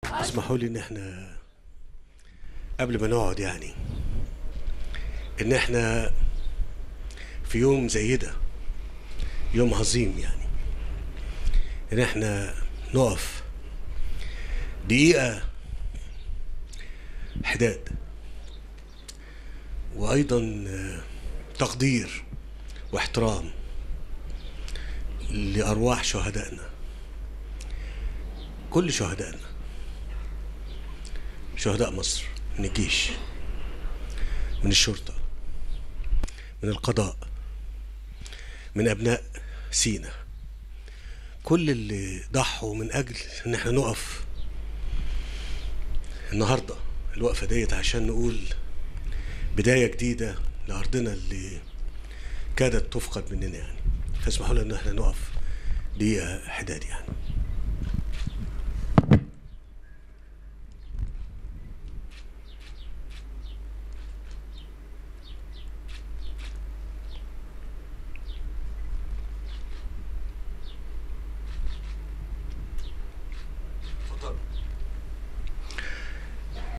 اسمحوا لي ان احنا قبل ما نقعد يعني ان احنا في يوم زي ده يوم عظيم يعني ان احنا نقف دقيقة حداد وايضا آه، تقدير واحترام لارواح شهدائنا كل شهدائنا شهداء مصر من الجيش من الشرطة من القضاء من أبناء سينا كل اللي ضحوا من أجل إن احنا نقف النهاردة الوقفة ديت عشان نقول بداية جديدة لأرضنا اللي كادت تفقد مننا يعني فاسمحوا لنا إن احنا نقف دقيقة حداد يعني